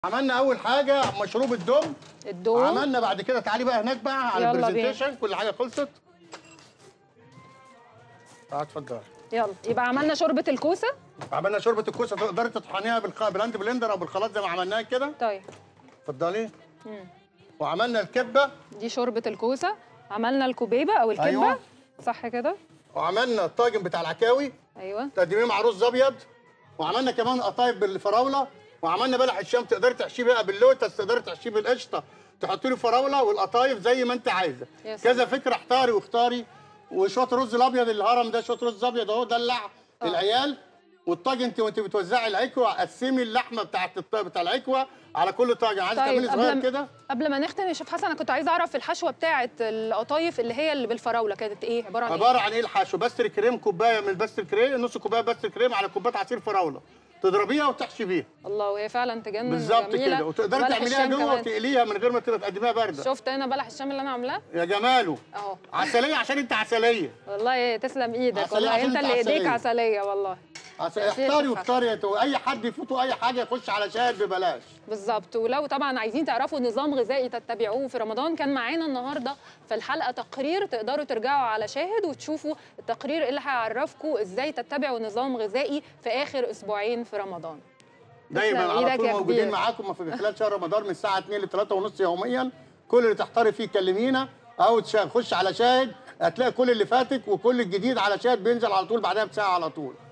عملنا اول حاجه مشروب الدم الدوم عملنا بعد كده تعالي بقى هناك بقى على يلا بينا. البرزنتيشن كل حاجه خلصت تعال اتفضل يلا يبقى عملنا شوربه الكوسه عملنا شوربه الكوسه تقدري تطحنيها بالخ... بالهاند بلندر او بالخلاط زي ما عملناها كده طيب اتفضلي مم. وعملنا الكبه دي شوربه الكوسه عملنا الكوبيبه او الكبه أيوة. صح كده وعملنا الطاجن بتاع العكاوي ايوه تقدميه مع رز ابيض وعملنا كمان قطايف بالفراوله وعملنا بلح الشام تقدري تحشيه بقى باللوتس تقدري تحشيه بالقشطه تحطي له فراوله والقطايف زي ما انت عايزه يا كذا فكره احتاري واختاري وشويه رز الابيض الهرم ده شويه رز ابيض اهو دلع العيال والطاجن انت وانت بتوزعي العكوه قسمي اللحمه بتاعت الط- بتاع العكوه على كل طاجن عايزه طيب تعملي صغير قبل كده ما قبل ما نختم يا شيف حسن انا كنت عايزه اعرف الحشوه بتاعه القطايف اللي هي اللي بالفراوله كانت ايه عباره عن ايه عباره عن ايه الحشو بستر كريم كوبايه من البستر كريم نص كوبايه بستر كريم على كوبايه عصير فراوله تضربيها وتحشي بيها الله وهي فعلا تجنن بالظبط وجميلة. كده وتقدري وبلح تعمليها الشام جوه كمان. وتقليها من غير ما تبقى تقدميها بارده شفت هنا بلح الشام اللي انا عاملاه يا جماله اهو عسليه عشان انت عسليه والله تسلم ايدك عسلية والله عشان انت انت اللي ايديك عسلية. عسليه والله عس- يا شيخ اختاري حسن. واختاري يا تو- اي حد يفوتوا اي حاجه يخش على شاهد ببلاش بالظبط ولو طبعا عايزين تعرفوا نظام غذائي تتبعوه في رمضان كان معانا النهارده في الحلقه تقرير تقدروا ترجعوا على شاهد وتشوفوا التقرير اللي هيعرفكم ازاي تتبعوا نظام غذائي في اخر اسبوعين في رمضان دايما تسلم على ايدك طول يا موجودين كبير. معاكم في خلال شهر رمضان من الساعه 2 ل 3 ونص يوميا كل اللي تحتاري فيه كلمينا او تشا- خش على شاهد هتلاقي كل اللي فاتك وكل الجديد على شاهد بينزل على طول بعدها بساعه على طول